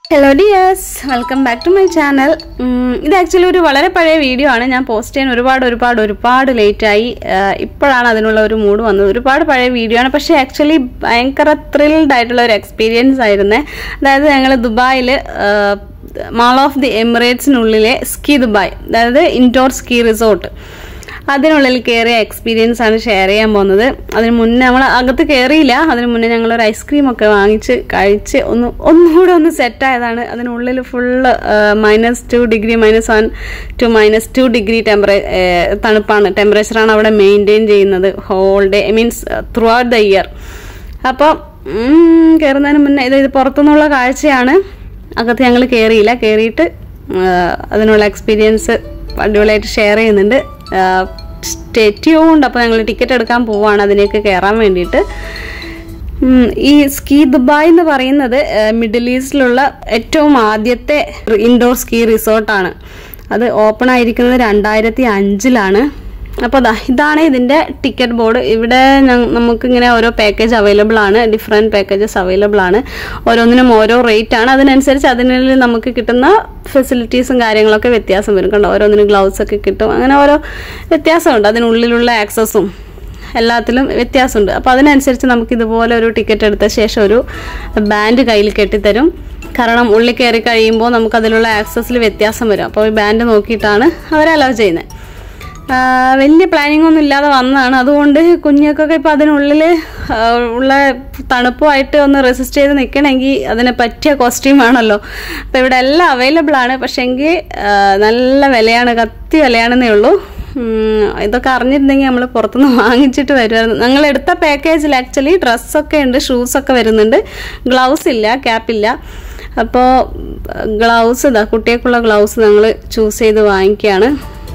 Hello dears welcome back to my channel ഇത് actually ഒരു വളരെ പഴയ വീഡിയോ ആണ് ഞാൻ പോസ്റ്റ് ചെയ്യാൻ ഒരുപാട് ഒരുപാട് ഒരുപാട് ലേറ്റായി ഇപ്പോഴാണ് അതിനുള്ള ഒരു മൂഡ് വന്നത് ഒരുപാട് പഴയ വീഡിയോ ആണ് പക്ഷേ ആക്ച്വലി ഭയങ്കര ത്രിൽഡ് ആയിട്ടുള്ള ഒരു എക്സ്പീരിയൻസ് ആയിരുന്നേ അതായത് ഞങ്ങൾ ദുബായിൽ മാൾ ഓഫ് ദി എമിറേറ്റ്സിനുള്ളിലെ സ്കി ദുബായ് അതായത് ഇൻഡോർ സ്കി റിസോർട്ട് അതിനുള്ളിൽ കയറിയ എക്സ്പീരിയൻസ് ആണ് ഷെയർ ചെയ്യാൻ പോകുന്നത് അതിന് മുന്നേ നമ്മൾ അകത്ത് കയറിയില്ല അതിന് മുന്നേ ഞങ്ങൾ ഒരു ഐസ്ക്രീം ഒക്കെ വാങ്ങിച്ച് കഴിച്ച് ഒന്ന് ഒന്നുകൂടെ ഒന്ന് സെറ്റായതാണ് അതിനുള്ളിൽ full minus two degree minus one two minus two degree temperature തണുപ്പാണ് ടെമ്പറേച്ചറാണ് അവിടെ മെയിൻറ്റെയിൻ ചെയ്യുന്നത് whole day means throughout the year അപ്പോൾ കയറുന്നതിന് മുന്നേ ഇത് ഇത് പുറത്തുനിന്നുള്ള കാഴ്ചയാണ് അകത്ത് ഞങ്ങൾ കയറിയില്ല കയറിയിട്ട് അതിനുള്ള എക്സ്പീരിയൻസ് അടിപൊളിയായിട്ട് ഷെയർ ചെയ്യുന്നുണ്ട് സ്റ്റേറ്റ്യൂണ്ട് അപ്പോൾ ഞങ്ങൾ ടിക്കറ്റ് എടുക്കാൻ പോവാണ് അതിലേക്ക് കയറാൻ വേണ്ടിയിട്ട് ഈ സ്കീ ദുബായ് എന്ന് പറയുന്നത് മിഡിൽ ഈസ്റ്റിലുള്ള ഏറ്റവും ആദ്യത്തെ ഇൻഡോർ സ്കീ റിസോർട്ടാണ് അത് ഓപ്പൺ ആയിരിക്കുന്നത് രണ്ടായിരത്തി അഞ്ചിലാണ് അപ്പോൾ ദാ ഇതാണ് ഇതിൻ്റെ ടിക്കറ്റ് ബോർഡ് ഇവിടെ നമുക്കിങ്ങനെ ഓരോ പാക്കേജ് അവൈലബിൾ ആണ് ഡിഫറെൻറ്റ് പാക്കേജസ് അവൈലബിൾ ആണ് ഓരോന്നിനും ഓരോ റേറ്റ് ആണ് അതിനനുസരിച്ച് അതിനുള്ളിൽ നമുക്ക് കിട്ടുന്ന ഫെസിലിറ്റീസും കാര്യങ്ങളൊക്കെ വ്യത്യാസം വരും കണ്ടോ ഓരോന്നിനും ഗ്ലൗസ് ഒക്കെ കിട്ടും അങ്ങനെ ഓരോ വ്യത്യാസമുണ്ട് അതിനുള്ളിലുള്ള ആക്സസും എല്ലാത്തിലും വ്യത്യാസമുണ്ട് അപ്പോൾ അതിനനുസരിച്ച് നമുക്ക് ഇതുപോലെ ഒരു ടിക്കറ്റ് എടുത്ത ശേഷം ഒരു ബാൻഡ് കയ്യിൽ കെട്ടിത്തരും കാരണം ഉള്ളിൽ കയറി കഴിയുമ്പോൾ നമുക്ക് അതിലുള്ള ആക്സസിൽ വ്യത്യാസം വരും അപ്പോൾ ഈ ബാൻഡ് നോക്കിയിട്ടാണ് അവർ അലോ ചെയ്യുന്നത് വലിയ പ്ലാനിങ് ഒന്നും ഇല്ലാതെ വന്നതാണ് അതുകൊണ്ട് കുഞ്ഞുങ്ങൾക്കൊക്കെ ഇപ്പോൾ അതിനുള്ളിൽ ഉള്ള തണുപ്പുമായിട്ട് ഒന്ന് റെസിസ്റ്റ് ചെയ്ത് നിൽക്കണമെങ്കിൽ അതിന് പറ്റിയ കോസ്റ്റ്യൂം ആണല്ലോ അപ്പോൾ ഇവിടെ എല്ലാം അവൈലബിൾ ആണ് പക്ഷേങ്കിൽ നല്ല വിലയാണ് കത്തി വിലയാണെന്നേ ഉള്ളൂ ഇതൊക്കെ അറിഞ്ഞിരുന്നെങ്കിൽ നമ്മൾ പുറത്തുനിന്ന് വാങ്ങിച്ചിട്ട് വരുമായിരുന്നു ഞങ്ങൾ എടുത്ത പാക്കേജിൽ ആക്ച്വലി ഡ്രസ്സൊക്കെ ഉണ്ട് ഷൂസൊക്കെ വരുന്നുണ്ട് ഗ്ലൗസ് ഇല്ല ക്യാപ്പില്ല അപ്പോൾ ഗ്ലൗസ് ഇതാ കുട്ടികൾക്കുള്ള ഗ്ലൗസ് ഞങ്ങൾ ചൂസ് ചെയ്ത് വാങ്ങിക്കുകയാണ്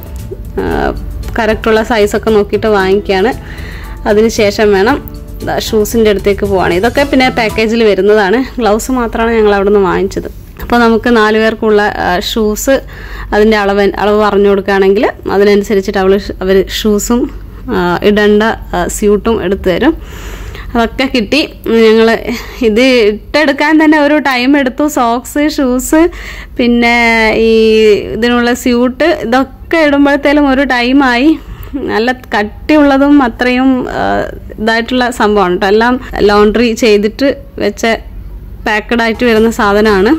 കറക്റ്റുള്ള സൈസൊക്കെ നോക്കിയിട്ട് വാങ്ങിക്കുകയാണ് അതിന് ശേഷം വേണം ഷൂസിൻ്റെ അടുത്തേക്ക് പോവാണ് ഇതൊക്കെ പിന്നെ പാക്കേജിൽ വരുന്നതാണ് ഗ്ലൗസ് മാത്രമാണ് ഞങ്ങൾ അവിടെ നിന്ന് വാങ്ങിച്ചത് അപ്പോൾ നമുക്ക് നാല് പേർക്കുള്ള ഷൂസ് അതിൻ്റെ അളവ് അളവ് പറഞ്ഞു കൊടുക്കുകയാണെങ്കിൽ അതിനനുസരിച്ചിട്ട് അവൾ അവർ ഷൂസും ഇടേണ്ട സ്യൂട്ടും എടുത്തു തരും അതൊക്കെ കിട്ടി ഞങ്ങൾ ഇത് ഇട്ടെടുക്കാൻ തന്നെ ഒരു ടൈം എടുത്തു സോക്സ് ഷൂസ് പിന്നെ ഈ ഇതിനുള്ള സ്യൂട്ട് ഇതൊക്കെ ഇടുമ്പോഴത്തേലും ഒരു ടൈമായി നല്ല കട്ടിയുള്ളതും അത്രയും ഇതായിട്ടുള്ള സംഭവമാണ് കേട്ടോ എല്ലാം ലോണ്ട്രി ചെയ്തിട്ട് വെച്ച പാക്കഡ് ആയിട്ട് വരുന്ന സാധനമാണ്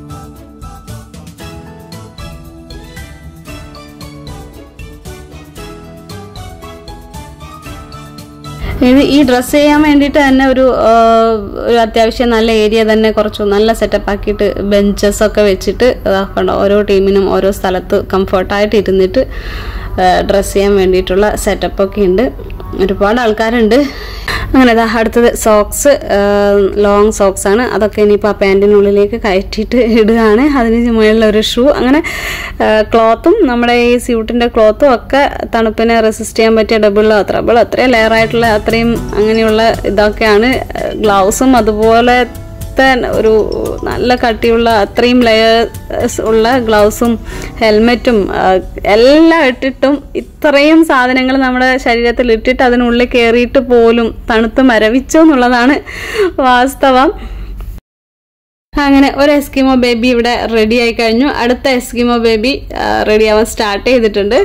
ഇത് ഈ ഡ്രസ്സ് ചെയ്യാൻ വേണ്ടിയിട്ട് തന്നെ ഒരു ഒരു അത്യാവശ്യം നല്ല ഏരിയ തന്നെ കുറച്ച് നല്ല സെറ്റപ്പ് ആക്കിയിട്ട് ബെഞ്ചസ് ഒക്കെ വെച്ചിട്ട് ഇതാക്കണ്ട ഓരോ ടീമിനും ഓരോ സ്ഥലത്ത് കംഫർട്ടായിട്ട് ഇരുന്നിട്ട് ഡ്രസ്സ് ചെയ്യാൻ വേണ്ടിയിട്ടുള്ള സെറ്റപ്പൊക്കെ ഉണ്ട് ഒരുപാട് ആൾക്കാരുണ്ട് അങ്ങനെ ഇതാ അടുത്തത് സോക്സ് ലോങ് സോക്സ് ആണ് അതൊക്കെ ഇനിയിപ്പോൾ ആ പാൻറ്റിനുള്ളിലേക്ക് കയറ്റിയിട്ട് ഇടുകയാണ് അതിന് മുകളിലൊരു ഷൂ അങ്ങനെ ക്ലോത്തും നമ്മുടെ ഈ സ്യൂട്ടിൻ്റെ ക്ലോത്തും ഒക്കെ തണുപ്പിനെ റെസിസ്റ്റ് ചെയ്യാൻ പറ്റിയ ഡബിളോ ത്രബിളോ അത്രയും ലെയറായിട്ടുള്ള അത്രയും അങ്ങനെയുള്ള ഇതൊക്കെയാണ് ഗ്ലൗസും അതുപോലെ ഒരു നല്ല കട്ടിയുള്ള അത്രയും ലെയേഴ്സ് ഉള്ള ഗ്ലൗസും ഹെൽമെറ്റും എല്ലാം ഇട്ടിട്ടും ഇത്രയും സാധനങ്ങൾ നമ്മുടെ ശരീരത്തിൽ ഇട്ടിട്ട് അതിനുള്ളിൽ കയറിയിട്ട് പോലും തണുത്ത് മരവിച്ചു എന്നുള്ളതാണ് വാസ്തവം അങ്ങനെ ഒരു എസ്കിമോ ബേബി ഇവിടെ റെഡി ആയി കഴിഞ്ഞു അടുത്ത എസ്കിമോ ബേബി റെഡി ആവാൻ സ്റ്റാർട്ട് ചെയ്തിട്ടുണ്ട്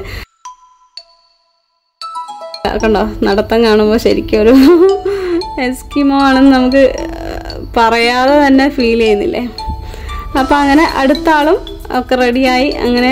കണ്ടോ നടത്തം കാണുമ്പോൾ ശരിക്കും ഒരു എസ്കിമോ ആണെന്ന് നമുക്ക് പറയാതെ തന്നെ ഫീൽ ചെയ്യുന്നില്ലേ അപ്പം അങ്ങനെ അടുത്ത ആളും ഒക്കെ റെഡിയായി അങ്ങനെ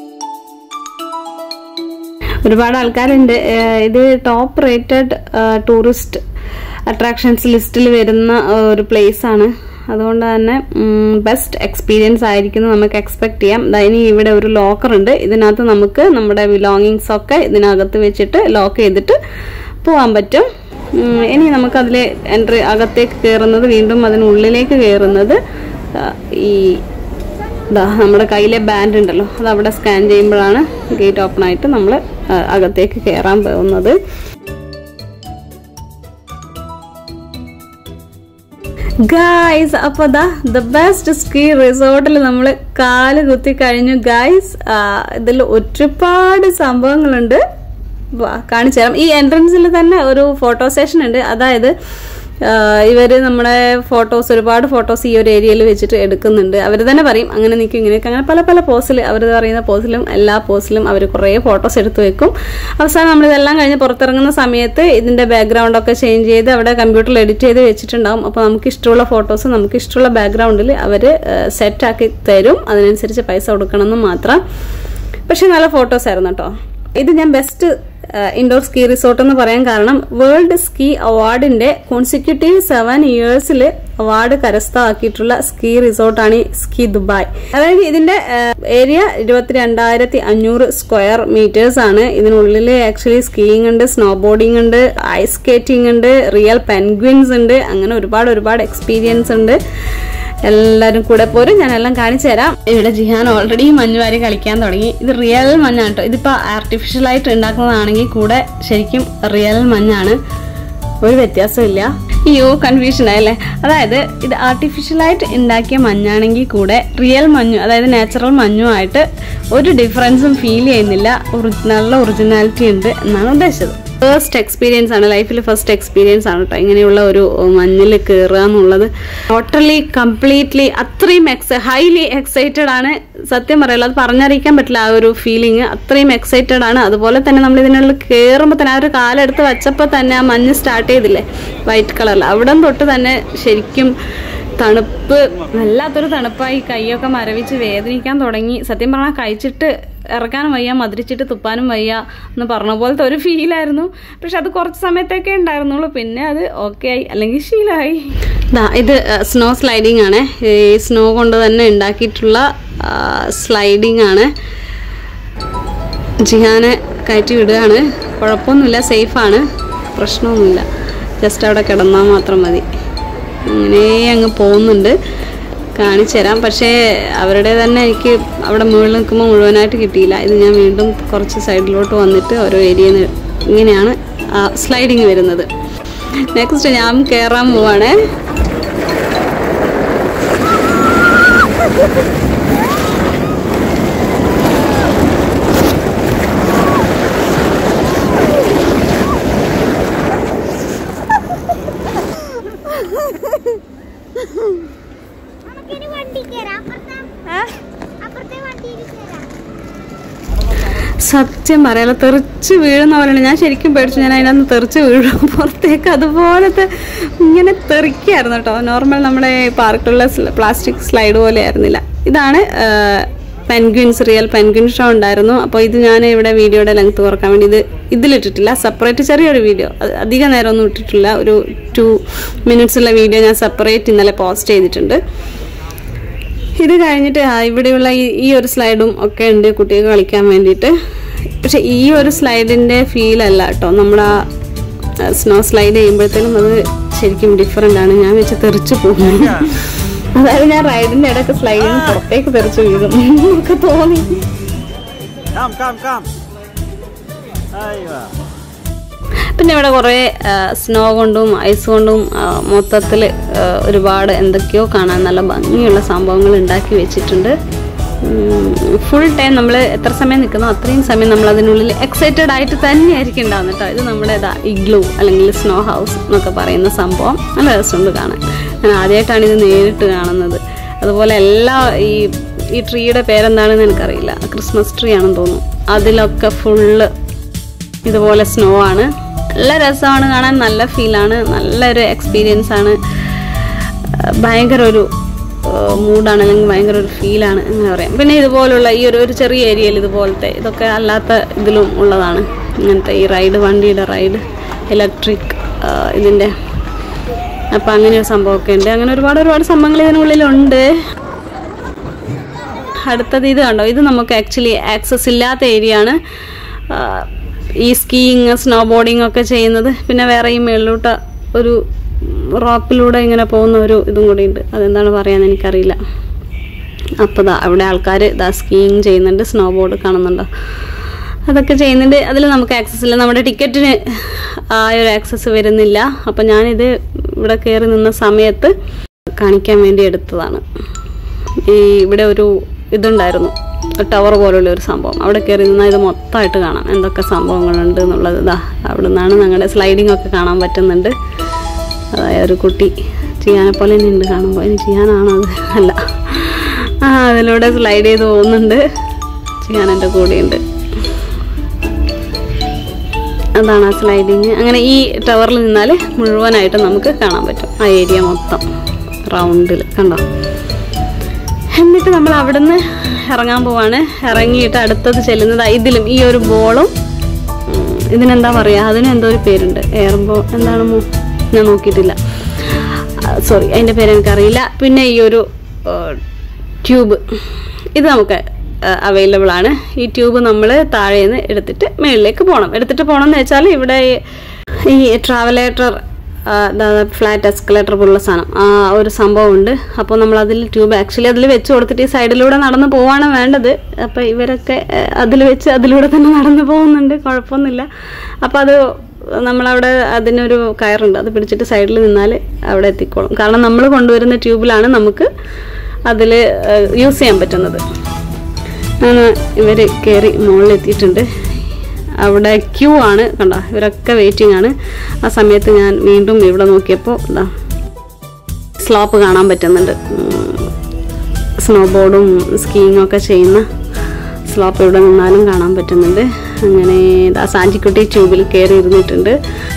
ഒരുപാട് ആൾക്കാരുണ്ട് ഇത് ടോപ്പ് റേറ്റഡ് ടൂറിസ്റ്റ് അട്രാക്ഷൻസ് ലിസ്റ്റിൽ വരുന്ന ഒരു പ്ലേസ് ആണ് അതുകൊണ്ട് തന്നെ ബെസ്റ്റ് എക്സ്പീരിയൻസ് ആയിരിക്കും നമുക്ക് എക്സ്പെക്ട് ചെയ്യാം ഇനി ഇവിടെ ഒരു ലോക്കർ ഉണ്ട് ഇതിനകത്ത് നമുക്ക് നമ്മുടെ ബിലോങ്ങിങ്സ് ഒക്കെ ഇതിനകത്ത് വെച്ചിട്ട് ലോക്ക് ചെയ്തിട്ട് പോകാൻ പറ്റും ഇനി നമുക്കതിൽ എൻട്രി അകത്തേക്ക് കയറുന്നത് വീണ്ടും അതിനുള്ളിലേക്ക് കയറുന്നത് ഈ ഇതാ നമ്മുടെ കയ്യിലെ ബാൻഡ് ഉണ്ടല്ലോ അത് അവിടെ സ്കാൻ ചെയ്യുമ്പോഴാണ് ഗേറ്റ് ഓപ്പൺ ആയിട്ട് നമ്മൾ അകത്തേക്ക് കയറാൻ പോകുന്നത് ഗായ്സ് അപ്പോൾ ദാ ദ ബെസ്റ്റ് സ്കീ റിസോർട്ടിൽ നമ്മൾ കാല് കുത്തി കഴിഞ്ഞു ഗായ്സ് ഇതിൽ ഒരുപാട് സംഭവങ്ങളുണ്ട് കാണിച്ചു തരാം ഈ എൻട്രൻസിൽ തന്നെ ഒരു ഫോട്ടോ സെഷൻ ഉണ്ട് അതായത് ഇവർ നമ്മുടെ ഫോട്ടോസ് ഒരുപാട് ഫോട്ടോസ് ഈ ഒരു ഏരിയയിൽ വെച്ചിട്ട് എടുക്കുന്നുണ്ട് അവർ തന്നെ പറയും അങ്ങനെ നിൽക്കും ഇങ്ങനെയൊക്കെ അങ്ങനെ പല പല പോസിൽ അവർ പറയുന്ന പോസിലും എല്ലാ പോസിലും അവർ കുറേ ഫോട്ടോസ് എടുത്ത് വെക്കും അവസാനം നമ്മളിതെല്ലാം കഴിഞ്ഞ് പുറത്തിറങ്ങുന്ന സമയത്ത് ഇതിൻ്റെ ബാക്ക്ഗ്രൗണ്ടൊക്കെ ചേഞ്ച് ചെയ്ത് അവിടെ കമ്പ്യൂട്ടറിൽ എഡിറ്റ് ചെയ്ത് വെച്ചിട്ടുണ്ടാവും അപ്പോൾ നമുക്ക് ഇഷ്ടമുള്ള ഫോട്ടോസ് നമുക്ക് ഇഷ്ടമുള്ള ബാക്ക്ഗ്രൗണ്ടിൽ അവർ സെറ്റാക്കി തരും അതിനനുസരിച്ച് പൈസ കൊടുക്കണമെന്ന് മാത്രം പക്ഷെ നല്ല ഫോട്ടോസ് ആയിരുന്നു കേട്ടോ ഇത് ഞാൻ ബെസ്റ്റ് ഇൻഡോർ സ്കീ റിസോർട്ട് എന്ന് പറയാൻ കാരണം വേൾഡ് സ്കീ അവാർഡിന്റെ കോൺസിക്യൂട്ടീവ് സെവൻ ഇയേഴ്സിൽ അവാർഡ് കരസ്ഥമാക്കിയിട്ടുള്ള സ്കീ റിസോർട്ടാണ് ഈ സ്കീ ദുബായ് അതായത് ഇതിന്റെ ഏരിയ ഇരുപത്തിരണ്ടായിരത്തി അഞ്ഞൂറ് സ്ക്വയർ മീറ്റേഴ്സ് ആണ് ഇതിനുള്ളിൽ ആക്ച്വലി സ്കീയിങ് ഉണ്ട് സ്നോ ബോർഡിംഗ് ഉണ്ട് ഐസ് സ്കേറ്റിംഗ് ഉണ്ട് റിയൽ പെൻഗ്വിൻസ് ഉണ്ട് അങ്ങനെ ഒരുപാട് ഒരുപാട് എക്സ്പീരിയൻസ് ഉണ്ട് എല്ലാവരും കൂടെ പോരും ഞാൻ എല്ലാം കാണിച്ചു തരാം ഇവിടെ ജിഹാൻ ഓൾറെഡി മഞ്ഞ് വാരി കളിക്കാൻ തുടങ്ങി ഇത് റിയൽ മഞ്ഞാണ് കേട്ടോ ഇതിപ്പോ ആർട്ടിഫിഷ്യൽ ആയിട്ട് ഉണ്ടാക്കുന്നതാണെങ്കിൽ കൂടെ ശരിക്കും റിയൽ മഞ്ഞാണ് ഒരു വ്യത്യാസമില്ല അയ്യോ കൺഫ്യൂഷൻ ആയല്ലേ അതായത് ഇത് ആർട്ടിഫിഷ്യലായിട്ട് ഉണ്ടാക്കിയ മഞ്ഞാണെങ്കിൽ കൂടെ റിയൽ മഞ്ഞു അതായത് നാച്ചുറൽ മഞ്ഞുമായിട്ട് ഒരു ഡിഫറൻസും ഫീൽ ചെയ്യുന്നില്ല ഒറി- നല്ല ഒറിജിനാലിറ്റി ഉണ്ട് എന്നാണ് ഉദ്ദേശിച്ചത് ഫസ്റ്റ് എക്സ്പീരിയൻസ് ആണ് ലൈഫിൽ ഫസ്റ്റ് എക്സ്പീരിയൻസ് ആണ് കേട്ടോ ഇങ്ങനെയുള്ള ഒരു മഞ്ഞിൽ കയറുക എന്നുള്ളത് ടോട്ടലി കംപ്ലീറ്റ്ലി അത്രയും എക്സ് ഹൈലി എക്സൈറ്റഡ് ആണ് സത്യം പറയല്ലോ അത് പറഞ്ഞറിയിക്കാൻ പറ്റില്ല ആ ഒരു ഫീലിംഗ് അത്രയും എക്സൈറ്റഡ് ആണ് അതുപോലെ തന്നെ നമ്മൾ ഇതിനുള്ളിൽ കയറുമ്പോൾ തന്നെ ആ ഒരു കാലെടുത്ത് വെച്ചപ്പോൾ തന്നെ ആ മഞ്ഞ് സ്റ്റാർട്ട് ചെയ്തില്ലേ വൈറ്റ് കളറിൽ അവിടം തൊട്ട് തന്നെ ശരിക്കും തണുപ്പ് വല്ലാത്തൊരു തണുപ്പായി കൈയൊക്കെ മരവിച്ച് വേദനിക്കാൻ തുടങ്ങി സത്യം പറഞ്ഞാൽ കഴിച്ചിട്ട് ഇറക്കാനും വയ്യ മധുരിച്ചിട്ട് തുപ്പാനും വയ്യ എന്ന് പറഞ്ഞ പോലത്തെ ഒരു ഫീലായിരുന്നു പക്ഷെ അത് കുറച്ച് സമയത്തേക്കേ ഉണ്ടായിരുന്നുള്ളൂ പിന്നെ അത് ഓക്കെ ആയി അല്ലെങ്കിൽ ശീലമായി ദാ ഇത് സ്നോ സ്ലൈഡിങ് ആണ് ഈ സ്നോ കൊണ്ട് തന്നെ ഉണ്ടാക്കിയിട്ടുള്ള സ്ലൈഡിങ് ആണ് ജിഹാനെ കയറ്റി വിടുകയാണ് കുഴപ്പമൊന്നുമില്ല സേഫാണ് പ്രശ്നമൊന്നുമില്ല ജസ്റ്റ് അവിടെ കിടന്നാൽ മാത്രം മതി അങ്ങനെ അങ്ങ് പോകുന്നുണ്ട് കാണിച്ചു തരാം പക്ഷേ അവരുടെ തന്നെ എനിക്ക് അവിടെ മുകളിൽ നിൽക്കുമ്പോൾ മുഴുവനായിട്ട് കിട്ടിയില്ല ഇത് ഞാൻ വീണ്ടും കുറച്ച് സൈഡിലോട്ട് വന്നിട്ട് ഓരോ ഏരിയയിൽ ഇങ്ങനെയാണ് സ്ലൈഡിങ് വരുന്നത് നെക്സ്റ്റ് ഞാൻ കയറാൻ പോവാണ് നമുക്കിനി വണ്ടി കയറാം അപ്പുറത്തെ അപ്പുറത്തെ വണ്ടിയിൽ കയറാം സത്യം പറയാലോ തെറിച്ച് വീഴുന്ന പോലെയാണ് ഞാൻ ശരിക്കും പേടിച്ചു ഞാൻ അതിനകത്ത് തെറിച്ച് വീഴും പുറത്തേക്ക് അതുപോലത്തെ ഇങ്ങനെ തെറിക്കായിരുന്നു കേട്ടോ നോർമൽ നമ്മുടെ പാർക്കിലുള്ള പ്ലാസ്റ്റിക് സ്ലൈഡ് പോലെ ആയിരുന്നില്ല ഇതാണ് പെൻഗ്വിൻസ് റിയൽ പെൻഗ്വിൻ ഷോ ഉണ്ടായിരുന്നു അപ്പോൾ ഇത് ഞാൻ ഇവിടെ വീഡിയോയുടെ ലെങ്ത് കുറക്കാൻ വേണ്ടി ഇത് ഇതിലിട്ടിട്ടില്ല സെപ്പറേറ്റ് ചെറിയൊരു വീഡിയോ അധിക നേരമൊന്നും ഇട്ടിട്ടില്ല ഒരു ടു മിനിറ്റ്സുള്ള വീഡിയോ ഞാൻ സെപ്പറേറ്റ് ഇന്നലെ പോസ്റ്റ് ചെയ്തിട്ടുണ്ട് ഇത് കഴിഞ്ഞിട്ട് ആ ഇവിടെയുള്ള ഈ ഈ ഒരു സ്ലൈഡും ഒക്കെ ഉണ്ട് കുട്ടികൾക്ക് കളിക്കാൻ വേണ്ടിയിട്ട് പക്ഷെ ഈ ഒരു സ്ലൈഡിൻ്റെ ഫീൽ അല്ല കേട്ടോ നമ്മൾ ആ സ്നോ സ്ലൈഡ് ചെയ്യുമ്പോഴത്തേനും അത് ശരിക്കും ഡിഫറെൻ്റ് ആണ് ഞാൻ വെച്ച് തെറിച്ച് പോകും അതായത് ഞാൻ റൈഡിൻ്റെ ഇടയ്ക്ക് സ്ലൈഡിന് പുറത്തേക്ക് തെറിച്ച് വീഴും ഒക്കെ തോന്നി Come, come, come. Aywa. പിന്നെ ഇവിടെ കുറേ സ്നോ കൊണ്ടും ഐസ് കൊണ്ടും മൊത്തത്തിൽ ഒരുപാട് എന്തൊക്കെയോ കാണാൻ നല്ല ഭംഗിയുള്ള സംഭവങ്ങൾ ഉണ്ടാക്കി വെച്ചിട്ടുണ്ട് ഫുൾ ടൈം നമ്മൾ എത്ര സമയം നിൽക്കുന്നോ അത്രയും സമയം നമ്മൾ അതിനുള്ളിൽ എക്സൈറ്റഡ് ആയിട്ട് തന്നെയായിരിക്കും ഉണ്ടാവുന്നത് കേട്ടോ ഇത് നമ്മുടെ ഇതാ ഇഗ്ലൂ അല്ലെങ്കിൽ സ്നോ ഹൗസ് എന്നൊക്കെ പറയുന്ന സംഭവം നല്ല രസമുണ്ട് കാണാൻ ഞാൻ ആദ്യമായിട്ടാണ് ഇത് നേരിട്ട് കാണുന്നത് അതുപോലെ എല്ലാ ഈ ഈ ട്രീയുടെ പേരെന്താണെന്ന് എനിക്കറിയില്ല ക്രിസ്മസ് ട്രീ ആണെന്ന് തോന്നുന്നു അതിലൊക്കെ ഫുള്ള് ഇതുപോലെ സ്നോ ആണ് നല്ല രസമാണ് കാണാൻ നല്ല ഫീലാണ് നല്ലൊരു എക്സ്പീരിയൻസ് ആണ് ആ, ഭയങ്കര ഒരു മൂഡാണ് അല്ലെങ്കിൽ ഭയങ്കര ഒരു ഫീലാണ് അങ്ങനെ പറയാം പിന്നെ ഇതുപോലുള്ള ഈ ഒരു ഒരു ചെറിയ ഏരിയയിൽ ഇതുപോലത്തെ ഇതൊക്കെ അല്ലാത്ത ഇതിലും ഉള്ളതാണ് ഇങ്ങനത്തെ ഈ റൈഡ് വണ്ടിയുടെ റൈഡ് ഇലക്ട്രിക് ഇതിൻ്റെ അപ്പം അങ്ങനെ ഒരു സംഭവമൊക്കെ ഉണ്ട് അങ്ങനെ ഒരുപാട് ഒരുപാട് സംഭവങ്ങൾ ഇതിനുള്ളിലുണ്ട് അടുത്തത് ഇത് കണ്ടോ ഇത് നമുക്ക് ആക്ച്വലി ആക്സസ് ഇല്ലാത്ത ഏരിയ ആണ് ആ, ഈ സ്കീയിങ് സ്നോ ബോർഡിങ് ഒക്കെ ചെയ്യുന്നത് പിന്നെ വേറെ ഈ മേളിലോട്ട് ഒരു റോപ്പിലൂടെ ഇങ്ങനെ പോകുന്ന ഒരു ഇതും കൂടി ഉണ്ട് അതെന്താണ് പറയാന്ന് എനിക്കറിയില്ല അപ്പോൾ ദാ അവിടെ ആൾക്കാർ ദാ സ്കീയിങ് ചെയ്യുന്നുണ്ട് സ്നോ ബോർഡ് കാണുന്നുണ്ടോ അതൊക്കെ ചെയ്യുന്നുണ്ട് അതിൽ നമുക്ക് ആക്സസ് ഇല്ല നമ്മുടെ ടിക്കറ്റിന് ആ ഒരു ആക്സസ് വരുന്നില്ല അപ്പം ഞാനിത് ഇവിടെ കയറി നിന്ന സമയത്ത് കാണിക്കാൻ വേണ്ടി എടുത്തതാണ് ഈ ഇവിടെ ഒരു ഇതുണ്ടായിരുന്നു ടവർ പോലുള്ള ഒരു സംഭവം അവിടെ കയറി നിന്നാൽ ഇത് മൊത്തമായിട്ട് കാണാം എന്തൊക്കെ സംഭവങ്ങളുണ്ട് എന്നുള്ളത് ഇതാ അവിടെ നിന്നാണ് ഞങ്ങളുടെ സ്ലൈഡിംഗ് ഒക്കെ കാണാൻ പറ്റുന്നുണ്ട് അതായത് ഒരു കുട്ടി ചെയ്യാനെ പോലെ തന്നെ ഉണ്ട് കാണുമ്പോൾ ഇനി ചെയ്യാനാണോ അത് അല്ല ആ അതിലൂടെ സ്ലൈഡ് ചെയ്ത് പോകുന്നുണ്ട് ചെയ്യാൻ എൻ്റെ കൂടെയുണ്ട് അതാണ് ആ സ്ലൈഡിങ് അങ്ങനെ ഈ ടവറിൽ നിന്നാൽ മുഴുവനായിട്ട് നമുക്ക് കാണാൻ പറ്റും ആ ഏരിയ മൊത്തം റൗണ്ടിൽ കണ്ടോ എന്നിട്ട് നമ്മൾ അവിടുന്ന് ഇറങ്ങാൻ പോവാണ് ഇറങ്ങിയിട്ട് അടുത്തത് ചെല്ലുന്നത് ഇതിലും ഈ ഒരു ബോളും ഉം, ഇതിനെന്താ പറയുക അതിന് എന്തോ ഒരു പേരുണ്ട് എയർബോ എന്താണ് മോ- ഞാൻ നോക്കിയിട്ടില്ല സോറി അതിൻ്റെ പേര് എനിക്കറിയില്ല പിന്നെ ഈ ഒരു ട്യൂബ് ഇത് നമുക്ക് അവൈലബിൾ ആണ് ഈ ട്യൂബ് നമ്മൾ താഴെ നിന്ന് എടുത്തിട്ട് മുകളിലേക്ക് പോകണം എടുത്തിട്ട് പോകണം എന്ന് വെച്ചാൽ ഇവിടെ ഈ ട്രാവലേറ്റർ ഫ്ലാറ്റ് എസ്കലേറ്റർ പോലുള്ള സാധനം ആ ഒരു സംഭവം ഉണ്ട് അപ്പോൾ നമ്മൾ അതിൽ ട്യൂബ് ആക്ച്വലി അതിൽ വെച്ച് കൊടുത്തിട്ട് ഈ സൈഡിലൂടെ നടന്ന് പോവാണ് വേണ്ടത് അപ്പോൾ ഇവരൊക്കെ അതിൽ വെച്ച് അതിലൂടെ തന്നെ നടന്നു പോകുന്നുണ്ട് കുഴപ്പമൊന്നുമില്ല അപ്പോൾ അത് നമ്മളവിടെ അതിനൊരു കയറുണ്ട് അത് പിടിച്ചിട്ട് സൈഡിൽ നിന്നാൽ അവിടെ എത്തിക്കോളും കാരണം നമ്മൾ കൊണ്ടുവരുന്ന ട്യൂബിലാണ് നമുക്ക് അതിൽ യൂസ് ചെയ്യാൻ പറ്റുന്നത് അങ്ങനെ ഇവർ കയറി മുകളിലെത്തിയിട്ടുണ്ട് അവിടെ ക്യൂ ആണ് കണ്ടോ ഇവരൊക്കെ വെയിറ്റിംഗ് ആണ് ആ സമയത്ത് ഞാൻ വീണ്ടും ഇവിടെ നോക്കിയപ്പോൾ എന്താ സ്ലോപ്പ് കാണാൻ പറ്റുന്നുണ്ട് സ്നോ ബോർഡും സ്കീയിങ്ങും ഒക്കെ ചെയ്യുന്ന സ്ലോപ്പ് ഇവിടെ നിന്നാലും കാണാൻ പറ്റുന്നുണ്ട് അങ്ങനെ ഇതാ സാഞ്ചിക്കുട്ടി ട്യൂബിൽ കയറി ഇരുന്നിട്ടുണ്ട്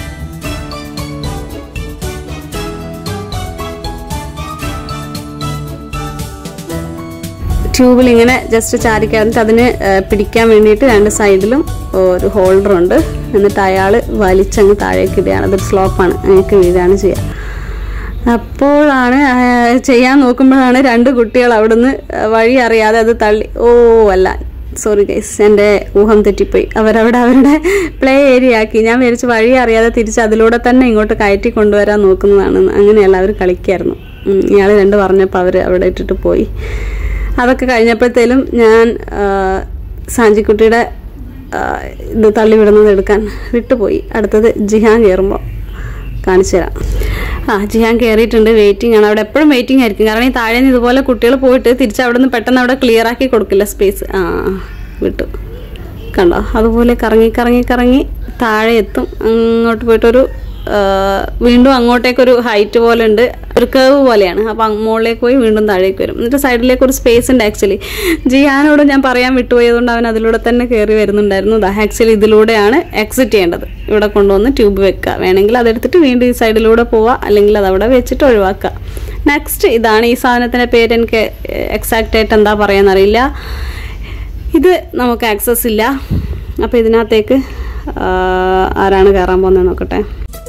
ട്യൂബിൽ ഇങ്ങനെ ജസ്റ്റ് ചാരിക്കാന്നിട്ട് അതിന് ആ, പിടിക്കാൻ വേണ്ടിയിട്ട് രണ്ട് സൈഡിലും ഒരു ഹോൾഡർ ഉണ്ട് എന്നിട്ട് അയാൾ വലിച്ചങ്ങ് താഴേക്ക് ഇടുകയാണ് അതൊരു സ്ലോപ്പാണ് അങ്ങേക്ക് വീഴുകയാണ് ചെയ്യുക അപ്പോഴാണ് ആ, ചെയ്യാൻ നോക്കുമ്പോഴാണ് രണ്ട് കുട്ടികൾ അവിടുന്ന് വഴി അറിയാതെ അത് തള്ളി ഓ അല്ല സോറി ഗൈസ് എൻ്റെ ഊഹം തെറ്റിപ്പോയി അവരവിടെ അവരുടെ പ്ലേ ഏരിയ ആക്കി ഞാൻ വിചാരിച്ചു വഴി അറിയാതെ തിരിച്ച് അതിലൂടെ തന്നെ ഇങ്ങോട്ട് കയറ്റി കൊണ്ടുവരാൻ നോക്കുന്നതാണെന്ന് അങ്ങനെയല്ല അവർ കളിക്കായിരുന്നു ഇയാൾ രണ്ട് പറഞ്ഞപ്പോൾ അവർ അവിടെ ഇട്ടിട്ട് പോയി അതൊക്കെ കഴിഞ്ഞപ്പോഴത്തേലും ഞാൻ ആ, സാഞ്ചിക്കുട്ടിയുടെ ആ, ഇത് തള്ളിവിടുന്നത് എടുക്കാൻ വിട്ടുപോയി അടുത്തത് ജിഹാൻ കയറുമ്പോൾ കാണിച്ചു തരാം ആ ജിഹാൻ കയറിയിട്ടുണ്ട് വെയിറ്റിംഗ് ആണ് അവിടെ എപ്പോഴും വെയിറ്റിംഗ് ആയിരിക്കും കാരണം ഈ താഴെ നിന്ന് ഇതുപോലെ കുട്ടികൾ പോയിട്ട് തിരിച്ച് അവിടെ നിന്ന് പെട്ടെന്ന് അവിടെ ക്ലിയർ ആക്കി കൊടുക്കില്ല സ്പേസ് ആ വിട്ടു കണ്ടോ അതുപോലെ കറങ്ങി കറങ്ങി കറങ്ങി താഴെ എത്തും അങ്ങോട്ട് പോയിട്ടൊരു ആ, വീണ്ടും അങ്ങോട്ടേക്കൊരു ഹൈറ്റ് പോലെ ഉണ്ട് ഒരു കേവ് പോലെയാണ് അപ്പം മുകളിലേക്ക് പോയി വീണ്ടും താഴേക്ക് വരും എന്നിട്ട് സൈഡിലേക്ക് ഒരു സ്പേസ് ഉണ്ട് ആക്ച്വലി ജിയാനോട് ഞാൻ പറയാൻ വിട്ടുപോയതുകൊണ്ട് അവൻ അതിലൂടെ തന്നെ കയറി വരുന്നുണ്ടായിരുന്നു ആക്ച്വലി ഇതിലൂടെയാണ് എക്സിറ്റ് ചെയ്യേണ്ടത് ഇവിടെ കൊണ്ടുവന്ന് ട്യൂബ് വെക്കുക വേണമെങ്കിൽ അതെടുത്തിട്ട് വീണ്ടും ഈ സൈഡിലൂടെ പോവുക അല്ലെങ്കിൽ അത് അവിടെ വെച്ചിട്ട് ഒഴിവാക്കുക നെക്സ്റ്റ് ഇതാണ് ഈ സാധനത്തിൻ്റെ പേര് എനിക്ക് എക്സാക്റ്റ് ആയിട്ട് എന്താ പറയാന്നറിയില്ല ഇത് നമുക്ക് ആക്സസ് ഇല്ല അപ്പോൾ ഇതിനകത്തേക്ക് ആ, ആരാണ് കയറാൻ പോകുന്നത് നോക്കട്ടെ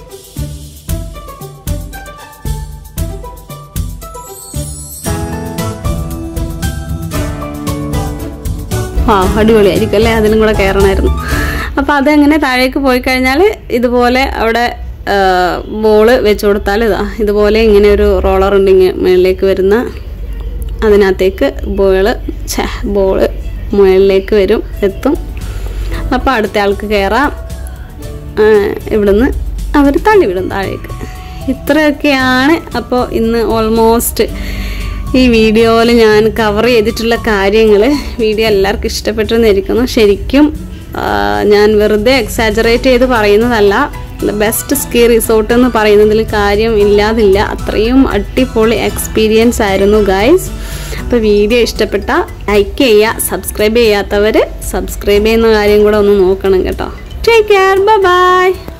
ആ അടിപൊളിയായിരിക്കും അല്ലേ അതിലും കൂടെ കയറണമായിരുന്നു അപ്പോൾ അതെങ്ങനെ താഴേക്ക് പോയി കഴിഞ്ഞാൽ ഇതുപോലെ അവിടെ ബോള് വെച്ച് കൊടുത്താൽ ഇതാ ഇതുപോലെ ഇങ്ങനെ ഒരു റോളർ ഉണ്ട് ഇങ്ങനെ മുകളിലേക്ക് വരുന്ന അതിനകത്തേക്ക് ബോള് ഛേ ബോള് മുകളിലേക്ക് വരും എത്തും അപ്പോൾ അടുത്ത ആൾക്ക് കയറാം ആ, ഇവിടുന്ന് അവർ തള്ളിവിടും താഴേക്ക് ഇത്രയൊക്കെയാണ് അപ്പോൾ ഇന്ന് ഓൾമോസ്റ്റ് ഈ വീഡിയോയിൽ ഞാൻ കവർ ചെയ്തിട്ടുള്ള കാര്യങ്ങൾ വീഡിയോ എല്ലാവർക്കും ഇഷ്ടപ്പെട്ടെന്നിരിക്കുന്നു ശരിക്കും ആ, ഞാൻ വെറുതെ എക്സാജറേറ്റ് ചെയ്ത് പറയുന്നതല്ല ബെസ്റ്റ് സ്കീ റിസോർട്ട് എന്ന് പറയുന്നതിൽ കാര്യം ഇല്ലാതില്ല അത്രയും അടിപൊളി എക്സ്പീരിയൻസ് ആയിരുന്നു ഗൈസ് അപ്പോൾ വീഡിയോ ഇഷ്ടപ്പെട്ട ലൈക്ക് ചെയ്യുക സബ്സ്ക്രൈബ് ചെയ്യാത്തവർ സബ്സ്ക്രൈബ് ചെയ്യുന്ന കാര്യം കൂടെ ഒന്ന് നോക്കണം കേട്ടോ ടേക്ക് കെയർ ബൈ